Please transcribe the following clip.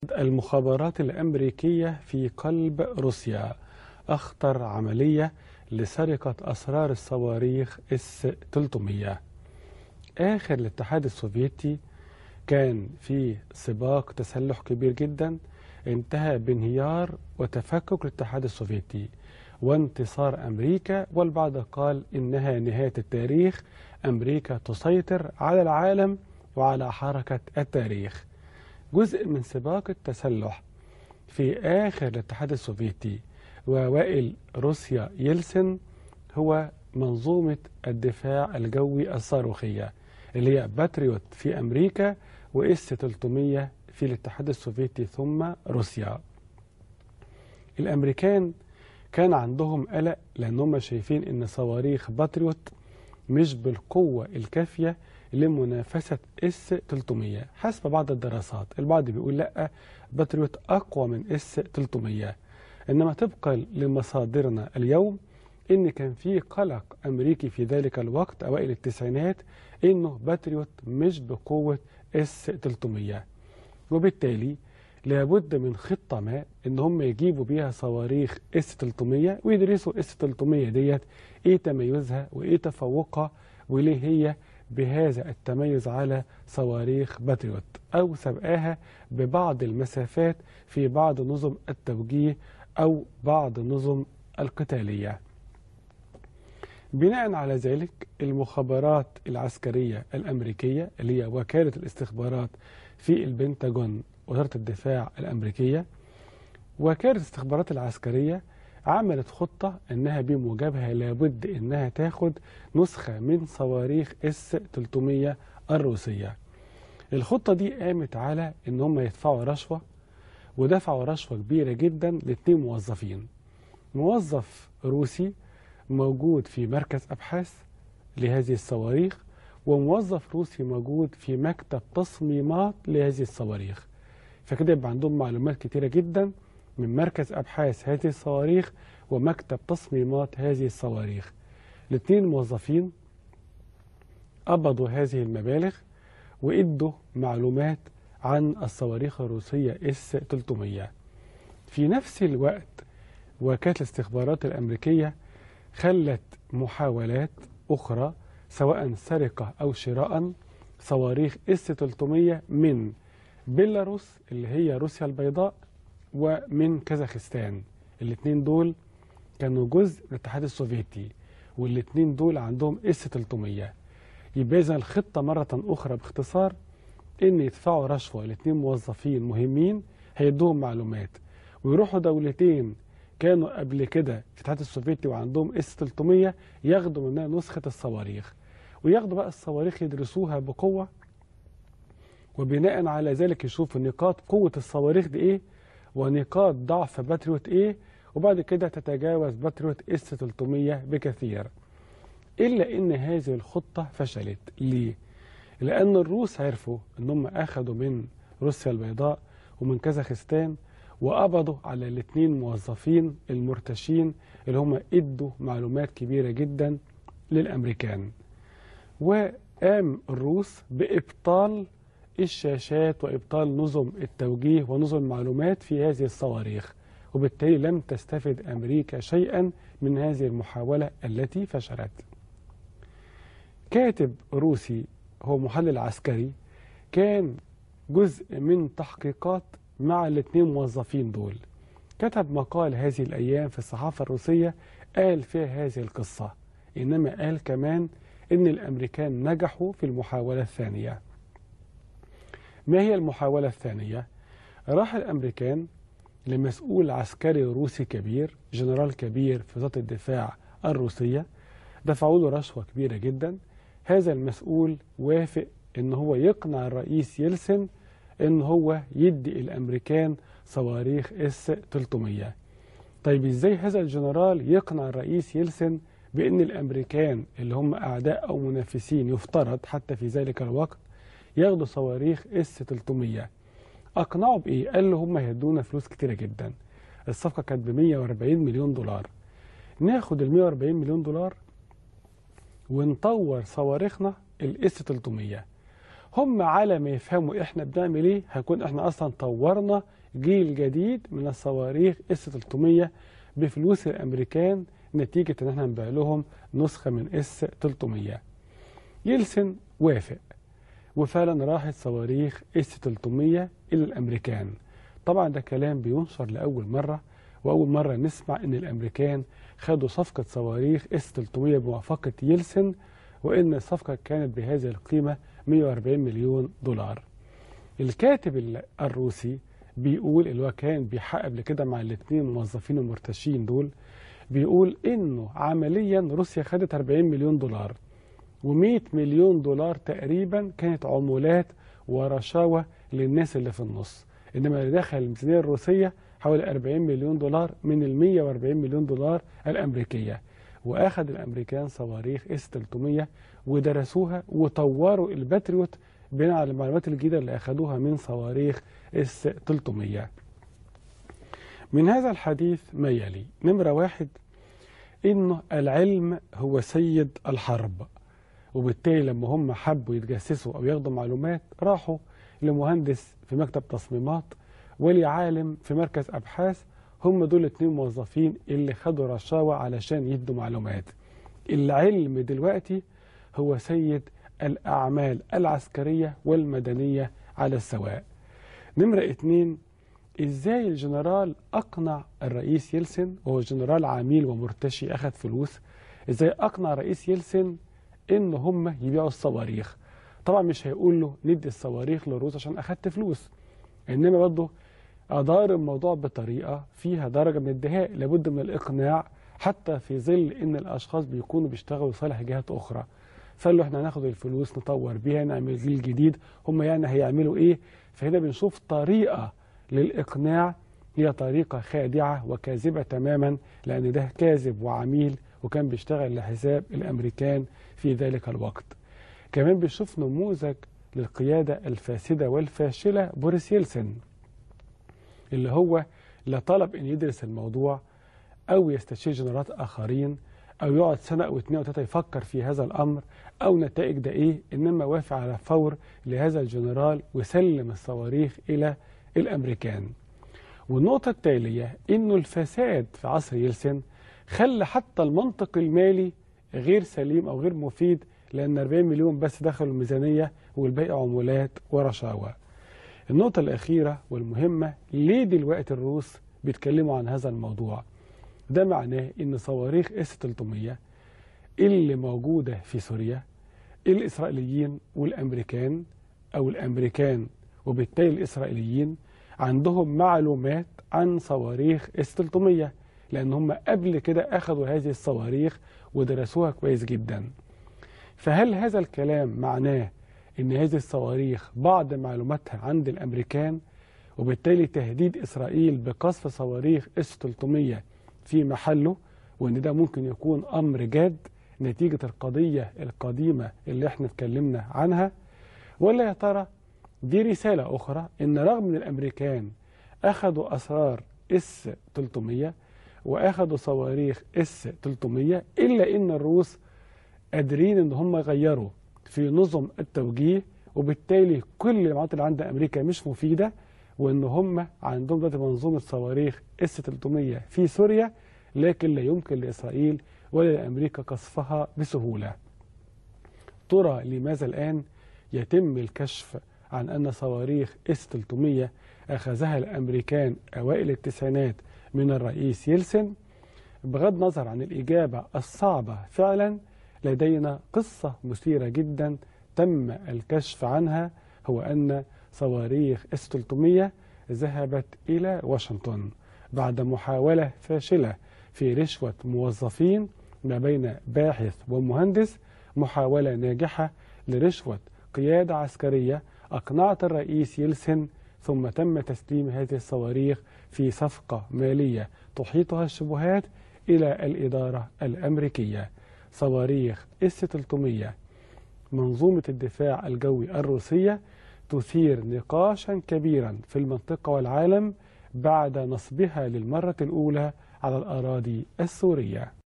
المخابرات الأمريكية في قلب روسيا أخطر عملية لسرقة أسرار الصواريخ اس 300 آخر الاتحاد السوفيتي كان في سباق تسلح كبير جدا انتهى بانهيار وتفكك الاتحاد السوفيتي وانتصار أمريكا والبعض قال إنها نهاية التاريخ أمريكا تسيطر على العالم وعلى حركة التاريخ جزء من سباق التسلح في آخر الاتحاد السوفيتي ووائل روسيا يلسن هو منظومة الدفاع الجوي الصاروخية اللي هي باتريوت في أمريكا وإس 300 في الاتحاد السوفيتي ثم روسيا الأمريكان كان عندهم قلق لأنهم شايفين أن صواريخ باتريوت مش بالقوة الكافية لمنافسة اس 300 حسب بعض الدراسات البعض بيقول لا باتريوت أقوى من اس 300 إنما طبقا لمصادرنا اليوم إن كان في قلق أمريكي في ذلك الوقت أوائل التسعينات إنه باتريوت مش بقوة اس 300 وبالتالي لابد من خطة ما إن هم يجيبوا بيها صواريخ اس 300 ويدرسوا اس 300 ديت إيه تميزها وإيه تفوقها وليه هي بهذا التميز على صواريخ باتريوت أو سبقاها ببعض المسافات في بعض نظم التوجيه أو بعض النظم القتالية بناء على ذلك المخابرات العسكرية الأمريكية اللي هي وكالة الاستخبارات في البنتاجون وزارة الدفاع الأمريكية وكالة الاستخبارات العسكرية عملت خطة انها بموجبها لابد انها تاخد نسخة من صواريخ اس 300 الروسية الخطة دي قامت على ان هم يدفعوا رشوة ودفعوا رشوة كبيرة جدا لاثنين موظفين موظف روسي موجود في مركز أبحاث لهذه الصواريخ وموظف روسي موجود في مكتب تصميمات لهذه الصواريخ فكده يبقى عندهم معلومات كتيرة جدا من مركز أبحاث هذه الصواريخ ومكتب تصميمات هذه الصواريخ الاثنين موظفين قبضوا هذه المبالغ وادوا معلومات عن الصواريخ الروسية اس 300 في نفس الوقت وكالة الاستخبارات الأمريكية خلت محاولات أخرى سواء سرقة أو شراء صواريخ اس 300 من بيلاروس اللي هي روسيا البيضاء ومن كازاخستان الاثنين دول كانوا جزء من الاتحاد السوفيتي والاثنين دول عندهم اس 300 يبقى اذا الخطه مره اخرى باختصار ان يدفعوا رشوه لاثنين موظفين مهمين هيدوهم معلومات ويروحوا دولتين كانوا قبل كده في الاتحاد السوفيتي وعندهم اس 300 ياخدوا منها نسخه الصواريخ وياخدوا بقى الصواريخ يدرسوها بقوه وبناء على ذلك يشوفوا نقاط قوه الصواريخ دي ايه ونقاط ضعف باتريوت ايه وبعد كده تتجاوز باتريوت اس 300 بكثير الا ان هذه الخطه فشلت ليه لان الروس عرفوا ان هم اخذوا من روسيا البيضاء ومن كازاخستان وقبضوا على الاثنين موظفين المرتشين اللي هم ادوا معلومات كبيره جدا للامريكان وقام الروس بابطال الشاشات وإبطال نظم التوجيه ونظم المعلومات في هذه الصواريخ وبالتالي لم تستفد أمريكا شيئا من هذه المحاولة التي فشلت كاتب روسي هو محلل عسكري كان جزء من تحقيقات مع الاثنين موظفين دول كتب مقال هذه الأيام في الصحافة الروسية قال فيها هذه القصة إنما قال كمان إن الأمريكان نجحوا في المحاولة الثانية ما هي المحاولة الثانية؟ راح الأمريكان لمسؤول عسكري روسي كبير جنرال كبير في وزارة الدفاع الروسية دفعوا له رشوة كبيرة جدا هذا المسؤول وافق ان هو يقنع الرئيس يلسن ان هو يدي الامريكان صواريخ اس 300 طيب ازاي هذا الجنرال يقنع الرئيس يلسن بان الامريكان اللي هم اعداء او منافسين يفترض حتى في ذلك الوقت ياخدوا صواريخ اس 300 اقنعوا بايه قال له هم هيدونا فلوس كتيره جدا الصفقه كانت ب 140 مليون دولار ناخد ال 140 مليون دولار ونطور صواريخنا الاس 300 هم على ما يفهموا احنا بنعمل ايه هيكون احنا اصلا طورنا جيل جديد من الصواريخ اس 300 بفلوس الامريكان نتيجة ان احنا نبيع لهم نسخة من اس 300 يلسن وافق وفعلا راحت صواريخ اس 300 الى الامريكان طبعا ده كلام بينشر لاول مرة واول مرة نسمع ان الامريكان خدوا صفقة صواريخ اس 300 بموافقة يلسن وان الصفقة كانت بهذه القيمة 140 مليون دولار الكاتب الروسي بيقول اللي هو كان بيحقق قبل كده مع الاثنين الموظفين المرتشين دول بيقول انه عمليا روسيا خدت 40 مليون دولار و100 مليون دولار تقريبا كانت عمولات ورشاوى للناس اللي في النص انما اللي دخل الميزانيه الروسيه حوالي 40 مليون دولار من ال 140 مليون دولار الامريكيه واخذ الامريكان صواريخ اس 300 ودرسوها وطوروا الباتريوت بناء على المعلومات الجديده اللي اخذوها من صواريخ اس 300 من هذا الحديث ما يلي نمرة واحد إنه العلم هو سيد الحرب وبالتالي لما هم حبوا يتجسسوا أو ياخدوا معلومات راحوا لمهندس في مكتب تصميمات ولعالم في مركز أبحاث هم دول اتنين موظفين اللي خدوا رشاوى علشان يدوا معلومات العلم دلوقتي هو سيد الأعمال العسكرية والمدنية على السواء نمرة اتنين ازاي الجنرال اقنع الرئيس يلسن وهو جنرال عميل ومرتشي اخذ فلوس ازاي اقنع رئيس يلسن ان هم يبيعوا الصواريخ طبعا مش هيقول له ندي الصواريخ للروس عشان اخدت فلوس انما برضه ادار الموضوع بطريقه فيها درجه من الدهاء لابد من الاقناع حتى في ظل ان الاشخاص بيكونوا بيشتغلوا لصالح جهات اخرى فقال له احنا هناخد الفلوس نطور بيها نعمل جيل جديد هم يعني هيعملوا ايه فهنا بنشوف طريقه للإقناع هي طريقة خادعة وكاذبة تماما لأن ده كاذب وعميل وكان بيشتغل لحساب الأمريكان في ذلك الوقت كمان بيشوف نموذج للقيادة الفاسدة والفاشلة بوريس يلسن اللي هو لا طلب أن يدرس الموضوع أو يستشير جنرالات آخرين أو يقعد سنة أو اثنين أو ثلاثة يفكر في هذا الأمر أو نتائج ده إيه إنما وافق على فور لهذا الجنرال وسلم الصواريخ إلى الأمريكان والنقطة التالية إنه الفساد في عصر يلسن خلى حتى المنطق المالي غير سليم أو غير مفيد لأن 40 مليون بس دخلوا الميزانية والباقي عمولات ورشاوى النقطة الأخيرة والمهمة ليه دلوقتي الروس بيتكلموا عن هذا الموضوع ده معناه إن صواريخ اس 300 اللي موجودة في سوريا الإسرائيليين والأمريكان أو الأمريكان وبالتالي الإسرائيليين عندهم معلومات عن صواريخ اس 300 لأن هم قبل كده أخذوا هذه الصواريخ ودرسوها كويس جدا فهل هذا الكلام معناه أن هذه الصواريخ بعض معلوماتها عند الأمريكان وبالتالي تهديد إسرائيل بقصف صواريخ اس 300 في محله وأن ده ممكن يكون أمر جاد نتيجة القضية القديمة اللي احنا اتكلمنا عنها ولا يا ترى دي رسالة أخرى إن رغم من الأمريكان أخذوا أسرار اس 300 وأخذوا صواريخ اس 300 إلا إن الروس قادرين إن هم يغيروا في نظم التوجيه وبالتالي كل المعلومات اللي عند أمريكا مش مفيدة وإن هم عندهم دلوقتي منظومة صواريخ اس 300 في سوريا لكن لا يمكن لإسرائيل ولا لأمريكا قصفها بسهولة. ترى لماذا الآن يتم الكشف عن أن صواريخ اس 300 أخذها الأمريكان أوائل التسعينات من الرئيس يلسن بغض النظر عن الإجابة الصعبة فعلا لدينا قصة مثيرة جدا تم الكشف عنها هو أن صواريخ اس 300 ذهبت إلى واشنطن بعد محاولة فاشلة في رشوة موظفين ما بين باحث ومهندس محاولة ناجحة لرشوة قيادة عسكرية أقنعت الرئيس يلسن ثم تم تسليم هذه الصواريخ في صفقة مالية تحيطها الشبهات إلى الإدارة الأمريكية صواريخ اس 300 منظومة الدفاع الجوي الروسية تثير نقاشا كبيرا في المنطقة والعالم بعد نصبها للمرة الأولى على الأراضي السورية